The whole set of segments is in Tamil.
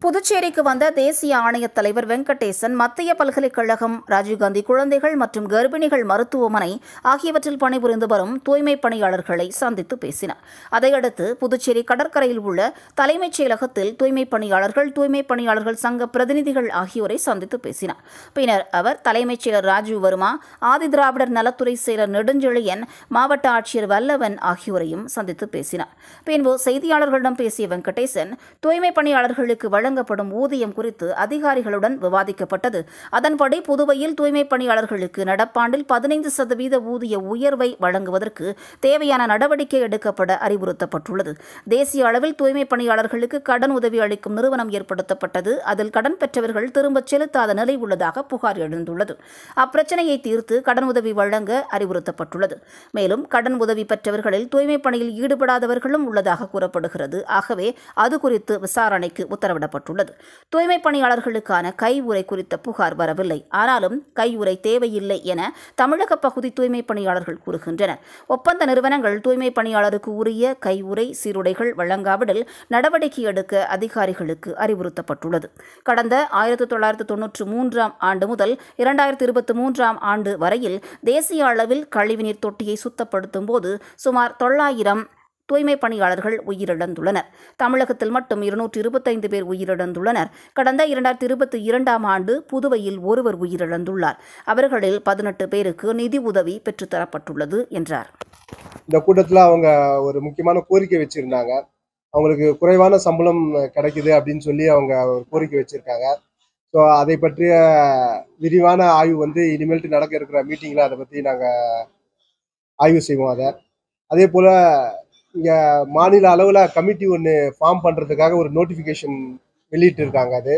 புதுச்சேரிக்கு வந்த தேசிய ஆணையத் தலைவர் வெங்கடேசன் மத்திய பல்கலைக்கழகம் ராஜீவ்காந்தி குழந்தைகள் மற்றும் கர்ப்பிணிகள் மருத்துவமனை ஆகியவற்றில் பணிபுரிந்து வரும் தூய்மைப் பணியாளர்களை சந்தித்து பேசினார் அதையடுத்து புதுச்சேரி கடற்கரையில் உள்ள தலைமைச் செயலகத்தில் தூய்மைப் பணியாளர்கள் தூய்மைப் பணியாளர்கள் சங்க பிரதிநிதிகள் ஆகியோரை சந்தித்து பேசினார் பின்னர் அவர் தலைமைச் செயலர் ராஜீவ் வர்மா ஆதிதிராவிடர் நலத்துறை செயலர் நெடுஞ்செழியன் மாவட்ட ஆட்சியர் வல்லவன் ஆகியோரையும் சந்தித்து பேசினார் பின்பு செய்தியாளர்களிடம் பேசிய வெங்கடேசன் தூய்மைப் பணியாளர்களுக்கு வழங்கப்படும் ஊதியம் குறித்து அதிகாரிகளுடன் விவாதிக்கப்பட்டது அதன்படி புதுவையில் தூய்மைப் பணியாளர்களுக்கு நடப்பாண்டில் பதினைந்து சதவீத ஊதிய உயர்வை வழங்குவதற்கு தேவையான நடவடிக்கை எடுக்கப்பட அறிவுறுத்தப்பட்டுள்ளது தேசிய அளவில் தூய்மைப் பணியாளர்களுக்கு கடன் உதவி அளிக்கும் நிறுவனம் ஏற்படுத்தப்பட்டது அதில் கடன் பெற்றவர்கள் திரும்பச் செலுத்தாத நிலை உள்ளதாக புகார் எழுந்துள்ளது அப்பிரச்சனையை தீர்த்து கடன் உதவி வழங்க அறிவுறுத்தப்பட்டுள்ளது மேலும் கடன் உதவி பெற்றவர்களில் தூய்மைப் பணியில் ஈடுபடாதவர்களும் உள்ளதாக கூறப்படுகிறது ஆகவே அது குறித்து விசாரணைக்கு உத்தரவிடப்பட்டுள்ளது தூய்மைப் பணியாளர்களுக்கான கை உறை குறித்த புகார் வரவில்லை ஆனாலும் கை உறை தேவையில்லை என தமிழக பகுதி தூய்மைப் பணியாளர்கள் கூறுகின்றனர் ஒப்பந்த நிறுவனங்கள் தூய்மைப் பணியாளருக்கு உரிய கை உறை சீருடைகள் வழங்காவிடில் நடவடிக்கை எடுக்க அதிகாரிகளுக்கு அறிவுறுத்தப்பட்டுள்ளது கடந்த ஆயிரத்தி தொள்ளாயிரத்து தொன்னூற்று மூன்றாம் ஆண்டு முதல் இரண்டாயிரத்தி இருபத்தி மூன்றாம் ஆண்டு வரையில் தேசிய அளவில் கழிவுநீர் தொட்டியை சுத்தப்படுத்தும் போது சுமார் தொள்ளாயிரம் தூய்மை பணியாளர்கள் உயிரிழந்துள்ளனர் தமிழகத்தில் மட்டும் இருநூற்று இருபத்தைந்து பேர் உயிரிழந்துள்ளனர் கடந்த இரண்டாயிரத்தி இருபத்தி இரண்டாம் ஆண்டு புதுவையில் ஒருவர் உயிரிழந்துள்ளார் அவர்களில் பதினெட்டு பேருக்கு நிதி உதவி பெற்றுத்தரப்பட்டுள்ளது என்றார் இந்த கூட்டத்தில் அவங்க ஒரு முக்கியமான கோரிக்கை வச்சுருந்தாங்க அவங்களுக்கு குறைவான சம்பளம் கிடைக்குது அப்படின்னு சொல்லி அவங்க ஒரு கோரிக்கை வச்சுருக்காங்க ஸோ அதை பற்றிய விரிவான ஆய்வு வந்து இனிமேல்ட்டு நடக்க இருக்கிற மீட்டிங்கில் அதை பற்றி நாங்கள் ஆய்வு செய்வோம் அதை அதே போல் இங்கே மாநில அளவில் கமிட்டி ஒன்று ஃபார்ம் பண்ணுறதுக்காக ஒரு நோட்டிஃபிகேஷன் வெளியிட்டு இருக்காங்க அது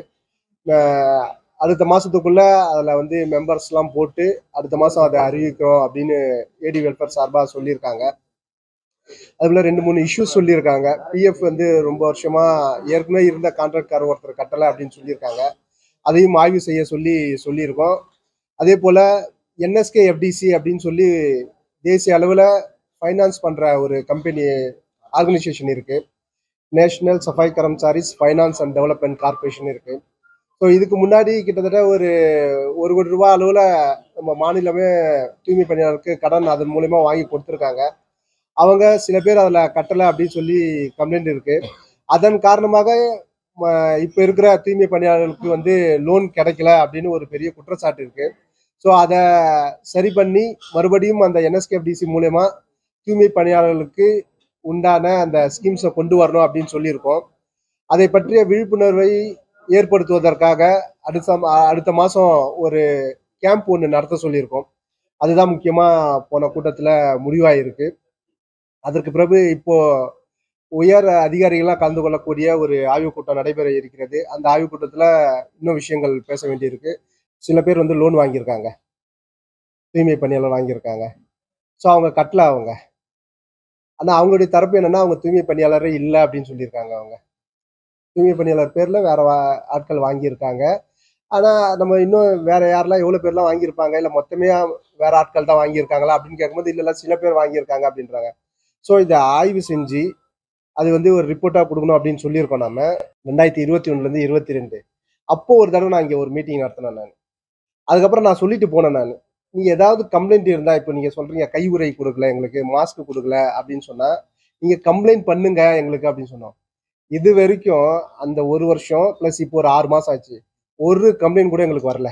அஹ் அடுத்த மாதத்துக்குள்ளே அதில் வந்து மெம்பர்ஸ்லாம் போட்டு அடுத்த மாதம் அதை அறிவிக்கிறோம் அப்படின்னு ஏடி வெல்ஃபேர் சார்பாக சொல்லியிருக்காங்க அதுல ரெண்டு மூணு இஷ்யூஸ் சொல்லியிருக்காங்க பிஎஃப் வந்து ரொம்ப வருஷமா ஏற்கனவே இருந்த கான்ட்ராக்ட்காரர் ஒருத்தர் கட்டலை அப்படின்னு சொல்லியிருக்காங்க அதையும் ஆய்வு செய்ய சொல்லி சொல்லியிருக்கோம் அதே போல என்எஸ்கே எஃப்டிசி அப்படின்னு சொல்லி தேசிய அளவில் ஃபைனான்ஸ் பண்ணுற ஒரு கம்பெனி ஆர்கனைசேஷன் இருக்கு national Safai Karamcharis finance and development corporation இருக்கு ஸோ இதுக்கு முன்னாடி கிட்டத்தட்ட ஒரு ஒரு கோடி ரூபாய் அளவில் நம்ம மாநிலமே தூய்மை பணியாளருக்கு கடன் அதன் மூலயமா வாங்கி கொடுத்துருக்காங்க அவங்க சில பேர் அதில் கட்டலை அப்படின்னு சொல்லி கம்ப்ளைண்ட் இருக்கு அதன் காரணமாக ம, இப்ப இருக்கிற தூய்மை பணியாளர்களுக்கு வந்து லோன் கிடைக்கல அப்படின்னு ஒரு பெரிய குற்றச்சாட்டு இருக்கு ஸோ அதை சரி பண்ணி மறுபடியும் அந்த என்எஸ்கேஎஃப்டிசி மூலயமா தூய்மை பணியாளர்களுக்கு உண்டான அந்த ஸ்கீம்ஸை கொண்டு வரணும் அப்படின்னு சொல்லியிருக்கோம் அதை பற்றிய விழிப்புணர்வை ஏற்படுத்துவதற்காக அடுத்த மா- அடுத்த மாதம் ஒரு கேம்ப் ஒன்று நடத்த சொல்லியிருக்கோம் அதுதான் முக்கியமாக போன கூட்டத்தில் முடிவாயிருக்கு அதற்கு பிறகு இப்போ உயர் அதிகாரிகள்லாம் கலந்து கொள்ளக்கூடிய ஒரு ஆய்வுக் கூட்டம் நடைபெற இருக்கிறது அந்த ஆய்வுக் கூட்டத்தில் இன்னும் விஷயங்கள் பேச வேண்டியிருக்கு சில பேர் வந்து லோன் வாங்கியிருக்காங்க தூய்மை பணியாளர் வாங்கியிருக்காங்க ஸோ அவங்க கட்டல அவங்க ஆனால் அவங்களுடைய தரப்பு என்னன்னா அவங்க தூய்மை பணியாளரே இல்லை அப்படின்னு சொல்லியிருக்காங்க அவங்க தூய்மை பணியாளர் பேரில் வேற வா- ஆட்கள் வாங்கியிருக்காங்க ஆனால் நம்ம இன்னும் வேற யாரெல்லாம் எவ்வளோ பேர்லாம் வாங்கியிருப்பாங்க இல்லை மொத்தமே வேற ஆட்கள் தான் வாங்கியிருக்காங்களா அப்படின்னு கேட்கும்போது இல்லை இல்லை சில பேர் வாங்கியிருக்காங்க அப்படின்றாங்க ஸோ இதை ஆய்வு செஞ்சு அது வந்து ஒரு ரிப்போர்ட்டாக கொடுக்கணும் அப்படின்னு சொல்லியிருக்கோம் நம்ம ரெண்டாயிரத்தி இருபத்தி ஒன்றுலேருந்து இருபத்தி ரெண்டு அப்போ ஒரு தடவை நான் இங்கே ஒரு மீட்டிங் நடத்தினேன் நான் அதுக்கப்புறம் நான் சொல்லிட்டு போனேன் நான் நீங்கள் ஏதாவது கம்ப்ளைண்ட் இருந்தால் இப்போ நீங்கள் சொல்கிறீங்க கை உறை கொடுக்கல எங்களுக்கு மாஸ்க் கொடுக்கல அப்படின்னு சொன்னால் நீங்கள் கம்ப்ளைண்ட் பண்ணுங்க எங்களுக்கு அப்படின்னு சொன்னோம் இது வரைக்கும் அந்த ஒரு வருஷம் ப்ளஸ் இப்போ ஒரு ஆறு மாதம் ஆச்சு ஒரு கம்ப்ளைண்ட் கூட எங்களுக்கு வரல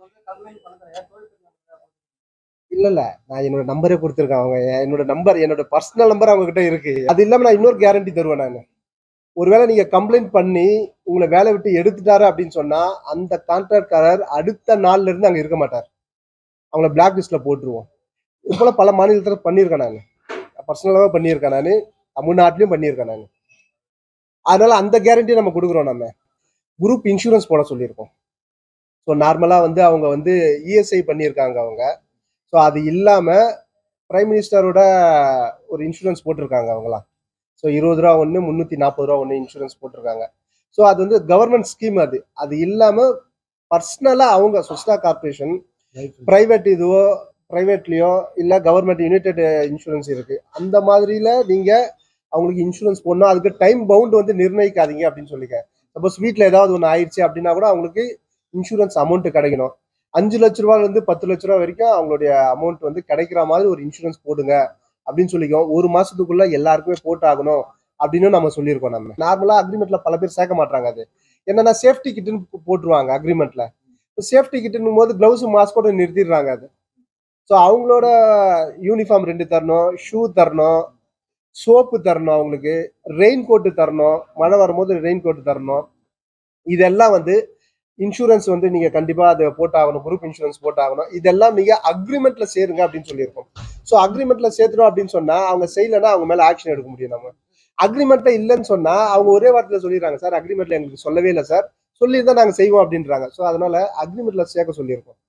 இல்ல இல்ல நான் என்னோட நம்பரே கொடுத்துருக்கேன் அவங்க என்னோட நம்பர் என்னோட பர்சனல் நம்பர் அவங்க கிட்ட இருக்கு அது இல்லாம நான் இன்னொரு கேரண்டி தருவேன் நான் ஒருவேளை நீங்க கம்ப்ளைண்ட் பண்ணி உங்களை வேலை விட்டு எடுத்துட்டாரு அப்படின்னு சொன்னா அந்த கான்ட்ராக்ட்காரர் அடுத்த நாள்ல இருந்து அங்க இருக்க மாட்டார் அவங்கள பிளாக் லிஸ்ட்ல போட்டுருவோம் இது போல பல மாநிலத்துல பண்ணியிருக்கேன் நான் பர்சனலாக பண்ணியிருக்கேன் நான் தமிழ்நாட்டிலையும் பண்ணியிருக்கேன் நான் அதனால அந்த கேரண்டி நம்ம கொடுக்குறோம் நம்ம குரூப் இன்சூரன்ஸ் போட சொல்லியிருக்கோம் ஸோ நார்மலாக வந்து அவங்க வந்து இஎஸ்ஐ பண்ணியிருக்காங்க அவங்க ஸோ அது இல்லாமல் பிரைம் மினிஸ்டரோட ஒரு இன்சூரன்ஸ் போட்டிருக்காங்க அவங்களாம் ஸோ இருபது ரூபா ஒன்று முந்நூற்றி நாற்பது ரூபா ஒன்று இன்சூரன்ஸ் போட்டிருக்காங்க ஸோ அது வந்து கவர்மெண்ட் ஸ்கீம் அது அது இல்லாமல் பர்சனலாக அவங்க சுஸ்டா கார்பரேஷன் ப்ரைவேட் இதுவோ ப்ரைவேட்லேயோ இல்லை கவர்மெண்ட் யுனைடெட் இன்சூரன்ஸ் இருக்குது அந்த மாதிரியில் நீங்கள் அவங்களுக்கு இன்சூரன்ஸ் போடணும் அதுக்கு டைம் பவுண்ட் வந்து நிர்ணயிக்காதீங்க அப்படின்னு சொல்லிக்க சப்போஸ் வீட்டில் ஏதாவது ஒன்று ஆயிடுச்சு அப்படின்னா கூட அவங்களுக்கு இன்சூரன்ஸ் அமௌண்ட் கிடைக்கணும் அஞ்சு லட்ச ரூபாயில இருந்து பத்து லட்ச ரூபா வரைக்கும் அவங்களுடைய அமௌண்ட் வந்து கிடைக்கிற மாதிரி ஒரு இன்சூரன்ஸ் போடுங்க அப்படின்னு சொல்லிக்கோ ஒரு மாசத்துக்குள்ள எல்லாருக்குமே போட்டாகணும் அப்படின்னு நம்ம சொல்லியிருக்கோம் நம்ம நார்மலா அக்ரிமெண்ட்ல பல பேர் சேர்க்க மாட்டாங்க அது என்னன்னா சேஃப்டி கிட்னு போட்டுருவாங்க அக்ரிமெண்ட்ல சேஃப்டி கிட்னும் போது கிளவுஸ் மாஸ்கோட நிறுத்திடுறாங்க அது ஸோ அவங்களோட யூனிஃபார்ம் ரெண்டு தரணும் ஷூ தரணும் சோப்பு தரணும் அவங்களுக்கு ரெயின் கோட்டு தரணும் மழை வரும்போது ரெயின் கோட்டு தரணும் இதெல்லாம் வந்து இன்சூரன்ஸ் வந்து நீங்க கண்டிப்பா அதை போட்டாகணும் குரூப் இன்சூரன்ஸ் போட்டாகணும் இதெல்லாம் நீங்க அக்ரிமெண்ட்ல சேருங்க அப்படின்னு சொல்லியிருக்கோம் ஸோ அக்ரிமெண்ட்ல சேர்த்துறோம் அப்படின்னு சொன்னா அவங்க செய்யலைன்னா அவங்க மேல ஆக்ஷன் எடுக்க முடியும் நம்ம அக்ரிமெண்ட்ல இல்லைன்னு சொன்னா அவங்க ஒரே வார்த்தையில சொல்லிடுறாங்க சார் அக்ரிமெண்ட்ல எங்களுக்கு சொல்லவே இல்லை சார் சொல்லியிருந்தா நாங்க செய்வோம் அப்படின்றாங்க ஸோ அதனால அக்ரிமெண்ட்ல சேர்க்க சொல்லியிருக்கோம்